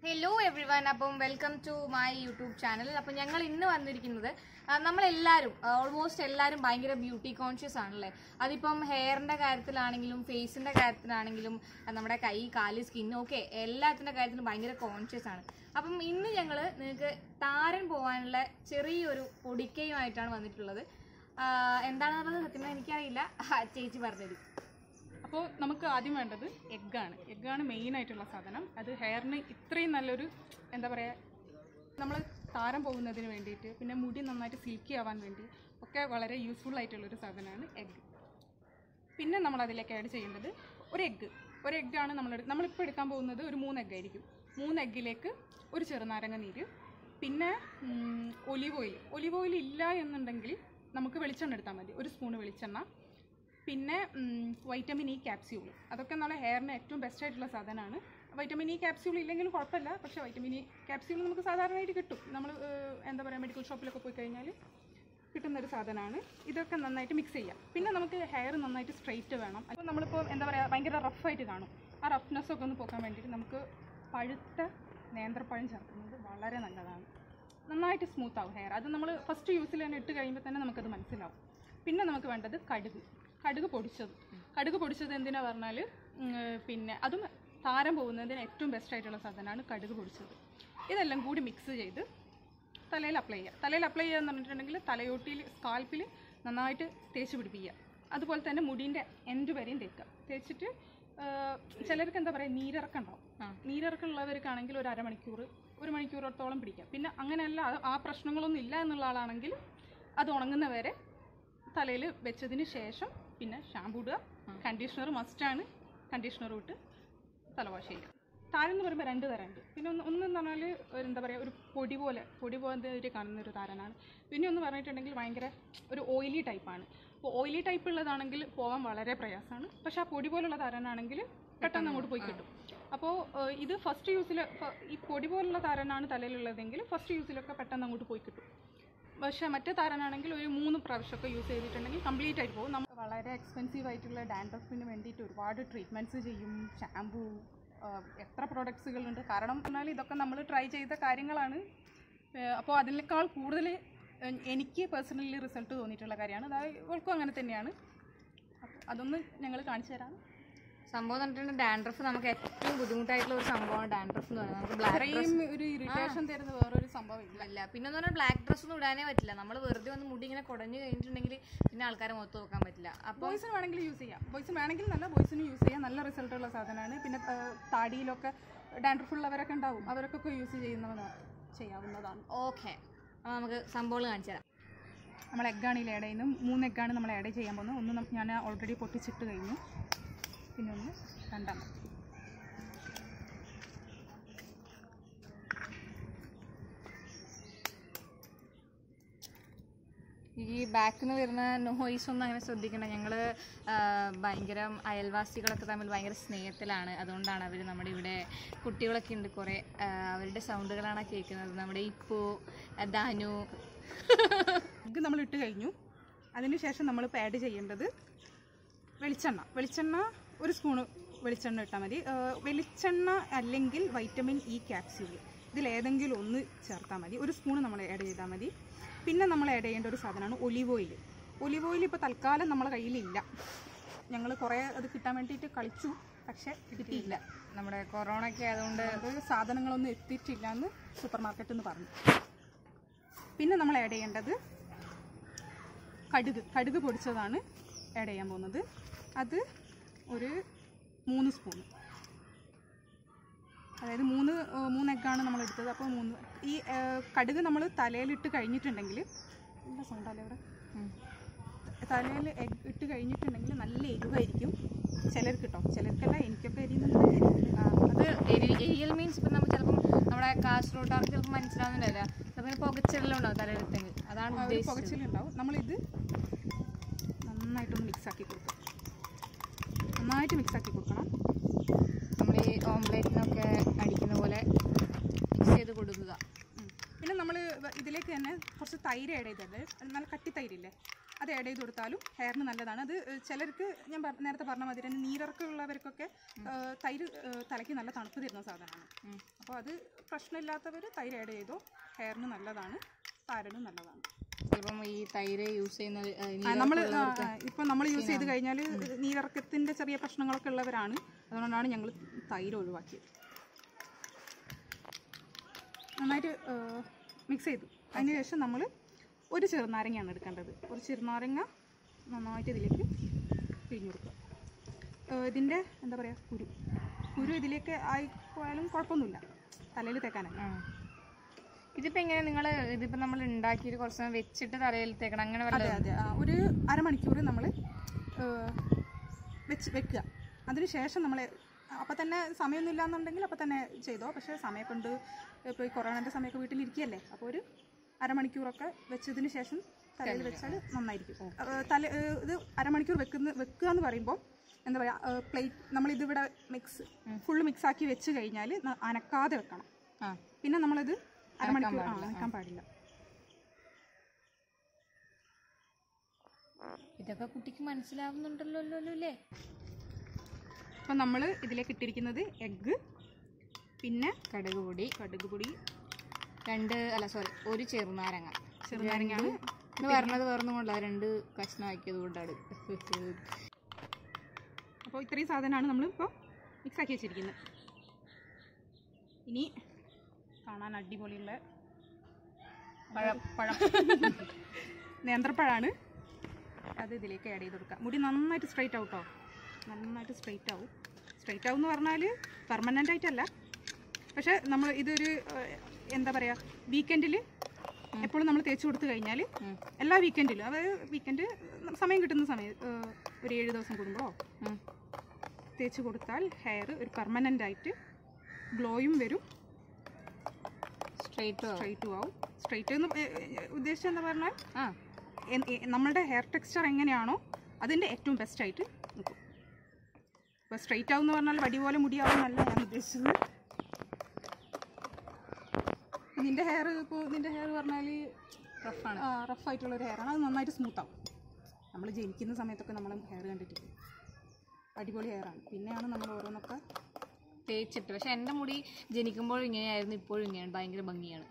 Hello everyone അപ്പം welcome to my YouTube channel അപ്പം ഞങ്ങൾ ഇന്ന് വന്നിരിക്കുന്നത് ആ, നമ്മളെല്ലാവരും ഓൾമോസ്റ്റ് എല്ലാവരും ഭയങ്കര ബ്യൂട്ടി കോൺഷ്യസ് ആണല്ലേ അതിപ്പം ഹെയറിന്റെ കാര്യത്തിലാണെങ്കിലും ഫേസിന്റെ കാര്യത്തിലാണെങ്കിലും ആ, നമ്മുടെ കൈ കാല് സ്കിൻ ഒക്കെ എല്ലാത്തിൻ്റെ കാര്യത്തിലും ഭയങ്കര കോൺഷ്യസ് ആണ് അപ്പം ഇന്ന് ഞങ്ങൾ നിങ്ങൾക്ക് താരൻ പോകാനുള്ള ചെറിയൊരു പൊടിക്കയുമായിട്ടാണ് വന്നിട്ടുള്ളത് ആ, എന്താണെന്നുള്ളത് സത്യം എനിക്കറിയില്ല ആ, ചേച്ചി പറഞ്ഞത് അപ്പോൾ നമുക്ക് ആദ്യം വേണ്ടത് എഗ്ഗാണ് എഗ്ഗാണ് മെയിൻ ആയിട്ടുള്ള സാധനം അത് ഹെയറിന് ഇത്രയും നല്ലൊരു എന്താ പറയുക നമ്മൾ താരം പോകുന്നതിന് വേണ്ടിയിട്ട് പിന്നെ മുടി നന്നായിട്ട് സിൽക്കി ആവാൻ വേണ്ടി ഒക്കെ വളരെ യൂസ്ഫുൾ ആയിട്ടുള്ളൊരു സാധനമാണ് എഗ്ഗ് പിന്നെ നമ്മൾ അതിലേക്ക് ആഡ് ചെയ്യേണ്ടത് ഒരു എഗ്ഗ് ഒരു എഗ്ഗാണ് നമ്മൾ നമ്മളിപ്പോൾ എടുക്കാൻ പോകുന്നത് ഒരു മൂന്ന് എഗ്ഗ് ആയിരിക്കും മൂന്ന് എഗ്ഗിലേക്ക് ഒരു ചെറുനാരങ്ങ നീര് പിന്നെ ഒലിവ് ഓയിൽ ഒലിവ് ഓയിൽ ഇല്ല എന്നുണ്ടെങ്കിൽ നമുക്ക് വെളിച്ചെണ്ണ എടുത്താൽ മതി ഒരു സ്പൂണ് വെളിച്ചെണ്ണ പിന്നെ വൈറ്റമിൻ ഇ ക്യാപ്സ്യൂൾ അതൊക്കെ നമ്മുടെ ഹെയറിന് ഏറ്റവും ബെസ്റ്റ് ആയിട്ടുള്ള സാധനമാണ് വൈറ്റമിൻ ഇ ക്യാപ്സ്യൂൾ ഇല്ലെങ്കിലും കുഴപ്പമില്ല പക്ഷേ വൈറ്റമിൻ ഇ ക്യാപ്സ്യൂൾ നമുക്ക് സാധാരണയായിട്ട് കിട്ടും നമ്മൾ എന്താ പറയുക മെഡിക്കൽ ഷോപ്പിലൊക്കെ പോയി കഴിഞ്ഞാൽ കിട്ടുന്ന ഒരു സാധനമാണ് ഇതൊക്കെ നന്നായിട്ട് മിക്സ് ചെയ്യാം പിന്നെ നമുക്ക് ഹെയർ നന്നായിട്ട് സ്ട്രെയിറ്റ് വേണം അപ്പോൾ നമ്മളിപ്പോൾ എന്താ പറയുക ഭയങ്കര റഫായിട്ട് കാണും ആ റഫ്നെസ് ഒക്കെ ഒന്ന് പോക്കാൻ വേണ്ടിയിട്ട് നമുക്ക് പഴുത്ത നേന്ത്രപ്പഴം ചേർക്കുന്നത് വളരെ നല്ലതാണ് നന്നായിട്ട് സ്മൂത്ത് ആവും ഹെയർ അത് നമ്മൾ ഫസ്റ്റ് യൂസിൽ തന്നെ ഇട്ട് കഴിയുമ്പോൾ തന്നെ നമുക്കത് മനസ്സിലാവും പിന്നെ നമുക്ക് വേണ്ടത് കടുക് കടുക് പൊടിച്ചത് കടുക് പൊടിച്ചത് എന്തിനാ പറഞ്ഞാൽ പിന്നെ അതും താരം പോകുന്നതിന് ഏറ്റവും ബെസ്റ്റ് ആയിട്ടുള്ള സാധനമാണ് കടുക് പൊടിച്ചത് ഇതെല്ലാം കൂടി മിക്സ് ചെയ്ത് തലയിൽ അപ്ലൈ ചെയ്യുക തലയിൽ അപ്ലൈ ചെയ്യുക എന്ന് പറഞ്ഞിട്ടുണ്ടെങ്കിൽ തലയോട്ടിയിൽ സ്കാൽപ്പിൽ നന്നായിട്ട് തേച്ച് പിടിപ്പിക്കുക അതുപോലെ തന്നെ മുടീൻ്റെ എൻഡ് വരെയും തേക്കുക തേച്ചിട്ട് ആ, ചിലർക്ക് എന്താ പറയുക നീരിറക്കം ഉണ്ടാവും നീരിറക്കം ഉള്ളവർക്കാണെങ്കിൽ ഒരു അരമണിക്കൂർ ഒരു മണിക്കൂറത്തോളം പിടിക്കാം പിന്നെ അങ്ങനെയല്ല അത് ആ പ്രശ്നങ്ങളൊന്നും ഇല്ല എന്നുള്ള ആളാണെങ്കിൽ അത് ഉണങ്ങുന്നവരെ തലയിൽ വെച്ചതിന് ശേഷം പിന്നെ ഷാമ്പു ഇടുക കണ്ടീഷണർ മസ്റ്റാണ് കണ്ടീഷണർ ഇട്ട് തല വാഷ് ചെയ്യുക താരം എന്ന് പറയുമ്പോൾ രണ്ട് തരമുണ്ട് പിന്നെ ഒന്ന് ഒന്നെന്ന് പറഞ്ഞാൽ ഒരു എന്താ പറയുക ഒരു പൊടി പോലെ പൊടി പോലത്തെ ഒരു കാണുന്ന ഒരു താരനാണ് പിന്നെ ഒന്ന് പറഞ്ഞിട്ടുണ്ടെങ്കിൽ ഭയങ്കര ഒരു ഓയിലി ടൈപ്പാണ് അപ്പോൾ ഓയിലി ടൈപ്പ് ഉള്ളതാണെങ്കിൽ പോകാൻ വളരെ പ്രയാസമാണ് പക്ഷേ ആ പൊടി പോലുള്ള താരനാണെങ്കിൽ പെട്ടെന്ന് അങ്ങോട്ട് പോയി കിട്ടും അപ്പോൾ ഇത് ഫസ്റ്റ് യൂസിൽ ഈ പൊടി പോലുള്ള താരനാണ് തലയിലുള്ളതെങ്കിൽ ഫസ്റ്റ് യൂസിലൊക്കെ പെട്ടെന്ന് അങ്ങോട്ട് പോയി കിട്ടും പക്ഷേ മറ്റേ താരനാണെങ്കിൽ ഒരു മൂന്ന് പ്രാവശ്യമൊക്കെ യൂസ് ചെയ്തിട്ടുണ്ടെങ്കിൽ കംപ്ലീറ്റ് ആയിട്ട് പോകും നമ്മൾ വളരെ എക്സ്പെൻസീവ് ആയിട്ടുള്ള ഡാൻഡ്രഫിന് വേണ്ടിയിട്ട് ഒരുപാട് ട്രീറ്റ്മെൻറ്റ്സ് ചെയ്യും ഷാമ്പൂ എത്ര പ്രോഡക്ട്സുകളുണ്ട് കാരണം പറഞ്ഞാൽ ഇതൊക്കെ നമ്മൾ ട്രൈ ചെയ്ത കാര്യങ്ങളാണ് അപ്പോൾ അതിനേക്കാൾ കൂടുതൽ ഏഹ്, എനിക്ക് പേഴ്സണലി റിസൾട്ട് തോന്നിയിട്ടുള്ള കാര്യമാണ് അതായത് ഇവൾക്കും അങ്ങനെ തന്നെയാണ് അപ്പോൾ അതൊന്ന് ഞങ്ങൾ കാണിച്ചു തരാം സംഭവം എന്ന് പറഞ്ഞിട്ടുണ്ടെങ്കിൽ ഡാൻഡ്രഫ് നമുക്ക് ഏറ്റവും ബുദ്ധിമുട്ടായിട്ടുള്ള ഒരു സംഭവമാണ് ഡാൻഡ്രഫ് എന്ന് പറയുന്നത് നമുക്ക് ബ്ലാക്ക് ഇത്രയും ഒരു ഇറിറ്റേഷൻ തരുന്ന വേറൊരു സംഭവം ഇല്ല ഇല്ല പിന്നെ എന്ന് പറഞ്ഞാൽ ബ്ലാക്ക് ഡ്രസ് ഒന്നും ഇടാനേ പറ്റില്ല നമ്മൾ വെറുതെ വന്ന് മുടി ഇങ്ങനെ കുടഞ്ഞു കഴിഞ്ഞിട്ടുണ്ടെങ്കിൽ പിന്നെ ആൾക്കാരെ മുഖത്ത് നോക്കാൻ പറ്റില്ല അപ്പോൾ ബോയ്സിന് വേണമെങ്കിൽ യൂസ് ചെയ്യാം ബോയ്സിന് വേണമെങ്കിൽ നല്ല ബോയ്സിന് യൂസ് ചെയ്യാം നല്ല റിസൾട്ടുള്ള സാധനമാണ് പിന്നെ ആ, താടിയിലൊക്കെ ഡാൻഡ്രഫ് ഉള്ളവരൊക്കെ ഉണ്ടാവും അവർക്കൊക്കെ യൂസ് ചെയ്യുന്നതാണ് ചെയ്യാവുന്നതാണ് ഓക്കെ അപ്പോൾ നമുക്ക് സംഭവങ്ങൾ കാണിച്ചു തരാം നമ്മൾ എഗ്ഗാണ് ഇതിൽ ആഡ് ചെയ്യുന്നത് മൂന്ന് എഗ്ഗാണ് നമ്മൾ ആഡ് ചെയ്യാൻ പോകുന്നത് ഒന്ന് നം- ഞാൻ ഓൾറെഡി പൊട്ടിച്ചിട്ട് കഴിഞ്ഞു പിന്നെ ഒന്ന് രണ്ടാമത് ഈ ബാക്കിൽ നിന്ന് വരുന്ന നോയ്സ് ഒന്നും അങ്ങനെ ശ്രദ്ധിക്കണ്ട ഞങ്ങൾ ഭയങ്കര അയൽവാസികളൊക്കെ തമ്മിൽ ഭയങ്കര സ്നേഹത്തിലാണ് അതുകൊണ്ടാണ് അവർ നമ്മുടെ ഇവിടെ കുട്ടികളൊക്കെ ഉണ്ട് കുറേ ആ, അവരുടെ സൗണ്ടുകളാണ് കേൾക്കുന്നത് നമ്മുടെ ഇപ്പു ധനു എഗ്ഗ് നമ്മൾ ഇട്ട് കഴിഞ്ഞു അതിനുശേഷം നമ്മളിപ്പോൾ ആഡ് ചെയ്യേണ്ടത് വെളിച്ചെണ്ണ വെളിച്ചെണ്ണ ഒരു സ്പൂണ് വെളിച്ചെണ്ണ ഇട്ടാൽ മതി ആ, വെളിച്ചെണ്ണ അല്ലെങ്കിൽ വൈറ്റമിൻ ഇ ക്യാപ്സ്യൂൾ ഇതിലേതെങ്കിലും ഒന്ന് ചേർത്താൽ മതി ഒരു സ്പൂണ് നമ്മൾ ആഡ് ചെയ്താൽ മതി പിന്നെ നമ്മൾ ആഡ് ചെയ്യേണ്ട ഒരു സാധനമാണ് ഒലിവ് ഓയിൽ ഒലിവ് ഓയിൽ ഇപ്പോൾ തൽക്കാലം നമ്മളെ കയ്യിലില്ല ഞങ്ങൾ കുറേ അത് കിട്ടാൻ വേണ്ടിയിട്ട് കളിച്ചു പക്ഷേ കിട്ടിയില്ല നമ്മുടെ കൊറോണ ഒക്കെ ആയതുകൊണ്ട് അത് സാധനങ്ങളൊന്നും എത്തിയിട്ടില്ല എന്ന് സൂപ്പർ മാർക്കറ്റിൽ നിന്ന് പറഞ്ഞു പിന്നെ നമ്മൾ ആഡ് ചെയ്യേണ്ടത് കടുക് കടുക് പൊടിച്ചതാണ് ആഡ് ചെയ്യാൻ പോകുന്നത് അത് ഒരു മൂന്ന് സ്പൂൺ അതായത് മൂന്ന് ആ, മൂന്ന് എഗ്ഗാണ് നമ്മൾ എടുത്തത് അപ്പോൾ മൂന്ന് ഈ ആ, കടുക് നമ്മൾ തലയിലിട്ട് കഴിഞ്ഞിട്ടുണ്ടെങ്കിൽ എന്താ സൗണ്ടല്ലേ അവിടെ ഉം. തലയിൽ എഗ് ഇട്ട് കഴിഞ്ഞിട്ടുണ്ടെങ്കിൽ നല്ല എരിവായിരിക്കും ചിലർക്ക് കേട്ടോ ചിലർക്കല്ല എനിക്കൊക്കെ എരിയുന്നുണ്ടെങ്കിൽ ആ, അത് എരി എരിയൽ മീൻസ് ഇപ്പം നമ്മൾ ചിലപ്പം നമ്മുടെ കാസർഗോഡുകാർക്ക് ചിലപ്പോൾ മനസ്സിലാവുന്നില്ല ചിലപ്പോൾ പുകച്ചിടലും ഉണ്ടാവും തലയെടുത്തെങ്കിൽ അതാണ് ആ ഒരു ഉദ്ദേശിച്ചത് പുകച്ചിലുണ്ടാവും നമ്മളിത് നന്നായിട്ടൊന്ന് മിക്സ് ആക്കി കൊടുക്കും നന്നായിട്ട് മിക്സ് ആക്കി കൊടുക്കണം നമ്മൾ ഈ ഓംലേറ്റിനൊക്കെ അടിക്കുന്ന പോലെ മിക്സ് ചെയ്ത് കൊടുക്കുക ഉം. പിന്നെ നമ്മൾ ഇതിലേക്ക് തന്നെ കുറച്ച് തൈര് ആഡ് ചെയ്തത് നല്ല കട്ടി തൈരില്ലേ അത് ആഡ് ചെയ്ത് കൊടുത്താലും ഹെയറിന് നല്ലതാണ് അത് ഏഹ്, ചിലർക്ക് ഞാൻ പറ- നേരത്തെ പറഞ്ഞ മാതിരി തന്നെ നീരിറക്കമുള്ളവർക്കൊക്കെ ഏഹ്, തൈര് ഏഹ്, തലയ്ക്ക് നല്ല തണുപ്പ് തരുന്ന സാധനമാണ് അപ്പോൾ അത് പ്രശ്നമില്ലാത്തവർ തൈര് ആഡ് ചെയ്തോ ഹെയറിന് നല്ലതാണ് താരനും നല്ലതാണ് ചിലപ്പം ഈ തൈര് യൂസ് ചെയ്യുന്ന നമ്മൾ ഇപ്പം നമ്മൾ യൂസ് ചെയ്ത് കഴിഞ്ഞാൽ നീരിറക്കത്തിൻ്റെ ചെറിയ പ്രശ്നങ്ങളൊക്കെ ഉള്ളവരാണ് അതുകൊണ്ടാണ് ഞങ്ങൾ തൈര് ഒഴിവാക്കിയത് നന്നായിട്ട് മിക്സ് ചെയ്തു അതിന് ശേഷം നമ്മൾ ഒരു ചെറുനാരങ്ങയാണ് എടുക്കേണ്ടത് ഒരു ചെറുനാരങ്ങ നന്നായിട്ട് ഇതിലേക്ക് പിഴിഞ്ഞു കൊടുക്കുക ഏഹ് ഇതിൻ്റെ എന്താ പറയുക കുരു കുരു ഇതിലേക്ക് ആയിപ്പോയാലും കുഴപ്പമൊന്നുമില്ല തലയിൽ തേക്കാനല്ല ഇതിപ്പോ എങ്ങനെ നിങ്ങൾ ഇതിപ്പോ നമ്മൾ ഉണ്ടാക്കിയിട്ട് കുറച്ച് നേരം വെച്ചിട്ട് തലയിൽ തേക്കണം അങ്ങനെ അതെ വല്ല അതെ ആ, ഒരു അരമണിക്കൂർ നമ്മൾ വെച്ച് വെക്കുക അതിന് ശേഷം നമ്മൾ അപ്പം തന്നെ സമയമൊന്നും ഇല്ലാന്നുണ്ടെങ്കിൽ അപ്പം തന്നെ ചെയ്തോ പക്ഷേ സമയം കൊണ്ട് ഇപ്പോൾ ഈ കൊറോണൻ്റെ സമയമൊക്കെ വീട്ടിലിരിക്കുകയല്ലേ അപ്പോൾ ഒരു അരമണിക്കൂറൊക്കെ വെച്ചതിന് ശേഷം തലയിൽ വെച്ചാൽ നന്നായിരിക്കും ആ, തല ഏ, ഇത് അരമണിക്കൂർ വെക്കുന്ന വെക്കുക എന്ന് പറയുമ്പോൾ എന്താ പറയുക പ്ലേറ്റ് നമ്മളിതിവിടെ മിക്സ് ഫുള്ള് മിക്സ് ആക്കി വെച്ച് കഴിഞ്ഞാൽ അനക്കാതെ വെക്കണം ആ പിന്നെ നമ്മളിത് അരമണിക്കൂർ ആ അനക്കാൻ പാടില്ല ഇതൊക്കെ കുട്ടിക്ക് മനസ്സിലാവുന്നുണ്ടല്ലോ അല്ലേ അപ്പം നമ്മൾ ഇതിലേക്ക് ഇട്ടിരിക്കുന്നത് എഗ്ഗ് പിന്നെ കടുക് പൊടി കടുക് പൊടി രണ്ട് അല്ല സോറി ഒരു ചെറുനാരങ്ങ ചെറുനാരങ്ങയാണ് ഇത് പറഞ്ഞത് വേറൊന്നും കൊണ്ടല്ല രണ്ട് കഷ്ണമാക്കിയത് കൊണ്ടാണ് അപ്പോൾ ഇത്രയും സാധനമാണ് നമ്മൾ ഇപ്പോൾ മിക്സ് ആക്കി വെച്ചിരിക്കുന്നത് ഇനി കാണാൻ അടിപൊളിയുള്ള പഴം പഴം നേന്ത്രപ്പഴമാണ് അത് ഇതിലേക്ക് ആഡ് ചെയ്ത് കൊടുക്കുക മുടി നന്നായിട്ട് സ്ട്രൈറ്റ് ആവും കേട്ടോ നന്നായിട്ട് സ്ട്രൈറ്റ് ആവും സ്ട്രൈറ്റ് ആവും എന്ന് പറഞ്ഞാൽ പെർമനൻ്റ് ആയിട്ടല്ല പക്ഷേ നമ്മൾ ഇതൊരു ഏഹ്, എന്താ പറയുക വീക്കെൻഡിൽ എപ്പോഴും നമ്മൾ തേച്ച് കൊടുത്തു കഴിഞ്ഞാൽ എല്ലാ വീക്കെൻഡിലും അതായത് വീക്കെൻഡ് സമയം കിട്ടുന്ന സമയം ഏഹ്, ഒരു ഏഴ് ദിവസം കൂടുമ്പോഴോ തേച്ച് കൊടുത്താൽ ഹെയർ ഒരു പെർമനൻ്റ് ആയിട്ട് ഗ്ലോയും വരും സ്ട്രൈറ്റ് സ്ട്രൈറ്റും ആവും സ്ട്രൈറ്റ് എന്ന് ഏ- ഏ- ഉദ്ദേശിച്ചത് എന്താ പറഞ്ഞാൽ ആ എൻ- എ- നമ്മളുടെ ഹെയർ ടെക്സ്ചർ എങ്ങനെയാണോ അതിൻ്റെ ഏറ്റവും ബെസ്റ്റ് ആയിട്ട് നിൽക്കും ഇപ്പോൾ സ്ട്രൈറ്റ് ആവും എന്ന് പറഞ്ഞാൽ വടി പോലെ മുടിയാവും എന്നല്ല ഞാൻ ഉദ്ദേശിച്ചത് നിന്റെ ഹെയർ ഇപ്പോൾ നിന്റെ ഹെയർ പറഞ്ഞാൽ റഫാണ് റഫായിട്ടുള്ള ഒരു ഹെയറാണ് അത് നന്നായിട്ട് സ്മൂത്ത് ആവും നമ്മൾ ജനിക്കുന്ന സമയത്തൊക്കെ നമ്മൾ ഹെയർ കണ്ടിട്ടില്ല അടിപൊളി ഹെയറാണ് പിന്നെയാണ് നമ്മൾ ഓരോന്നൊക്കെ തേച്ചിട്ട് പക്ഷെ എൻ്റെ മുടി ജനിക്കുമ്പോൾ ഇങ്ങനെയായിരുന്നു ഇപ്പോഴും ഇങ്ങനെയാണ് ഭയങ്കര ഭംഗിയാണ്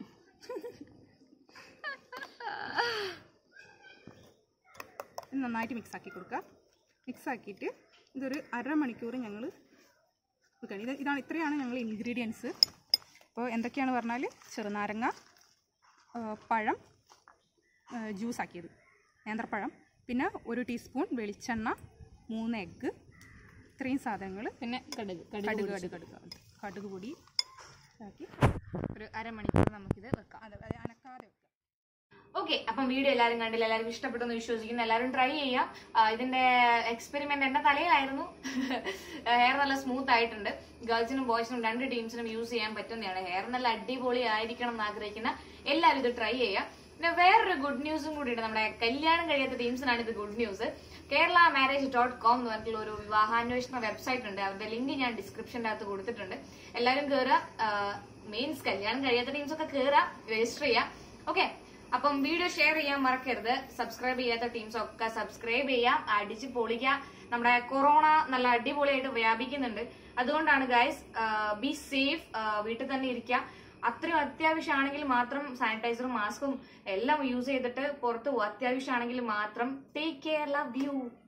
ഇത് നന്നായിട്ട് മിക്സ് ആക്കി കൊടുക്കുക മിക്സ് ആക്കിയിട്ട് ഇതൊരു അരമണിക്കൂർ ഞങ്ങൾ വെക്കണം ഇത് ഇതാണ് ഇത്രയാണ് ഞങ്ങൾ ഇൻഗ്രീഡിയൻസ് അപ്പോൾ എന്തൊക്കെയാണ് പറഞ്ഞാൽ ചെറുനാരങ്ങ ആ, പഴം ജ്യൂസ് ആക്കിയത് നേന്ത്രപ്പഴം പിന്നെ ഒരു ടീസ്പൂൺ വെളിച്ചെണ്ണ മൂന്ന് എഗ്ഗ് ഇത്രയും സാധനങ്ങൾ പിന്നെ കടുക് കടുക് കടുക് പൊടിച്ചത്. കടുക് കടുക് കടുക് പൊടി ആക്കി ഒരു അരമണിക്കൂർ നമുക്കിത് വെക്കാം അത് അത് അനക്കാതെ വെക്കുക ഓക്കെ അപ്പം വീഡിയോ എല്ലാവരും കണ്ടില്ല എല്ലാവരും ഇഷ്ടപ്പെട്ടെന്ന് വിശ്വസിക്കുന്നു എല്ലാവരും ട്രൈ ചെയ്യാം ആ, ഇതിന്റെ എക്സ്പെരിമെന്റ് എന്റെ തലയിലായിരുന്നു ഹെയർ നല്ല സ്മൂത്ത് ആയിട്ടുണ്ട് ഗേൾസിനും ബോയ്സിനും രണ്ട് ടീംസിനും യൂസ് ചെയ്യാൻ പറ്റുന്നതാണ് ഹെയർ നല്ല അടിപൊളി ആയിരിക്കണം എന്ന് ആഗ്രഹിക്കുന്ന എല്ലാവരും ഇത് ട്രൈ ചെയ്യാം പിന്നെ വേറൊരു ഗുഡ് ന്യൂസും കൂടിയുണ്ട് നമ്മുടെ കല്യാണം കഴിയാത്ത ടീംസിനാണ് ഇത് good news Kerala marriage dot com എന്ന് പറഞ്ഞിട്ടുള്ള ഒരു വിവാഹാന്വേഷണ വെബ്സൈറ്റ് ഉണ്ട് അവരുടെ ലിങ്ക് ഞാൻ ഡിസ്ക്രിപ്ഷൻ്റെ അകത്ത് കൊടുത്തിട്ടുണ്ട് എല്ലാവരും കയറുക മീൻസ് കല്യാണം കഴിയാത്ത ടീംസ് ഒക്കെ കയറുക രജിസ്റ്റർ ചെയ്യാം ഓക്കെ അപ്പം വീഡിയോ ഷെയർ ചെയ്യാൻ മറക്കരുത് സബ്സ്ക്രൈബ് ചെയ്യാത്ത ടീംസ് ഒക്കെ സബ്സ്ക്രൈബ് ചെയ്യാം അടിച്ച് പൊളിക്കാം നമ്മുടെ കൊറോണ നല്ല അടിപൊളിയായിട്ട് വ്യാപിക്കുന്നുണ്ട് അതുകൊണ്ടാണ് ഗൈസ് ബി സേഫ് വീട്ടിൽ തന്നെ ഇരിക്കുക അത്രയും അത്യാവശ്യമാണെങ്കിൽ മാത്രം സാനിറ്റൈസറും മാസ്കും എല്ലാം യൂസ് ചെയ്തിട്ട് പുറത്ത് പോകും അത്യാവശ്യമാണെങ്കിൽ മാത്രം ടേക്ക് കെയർ ലവ് യു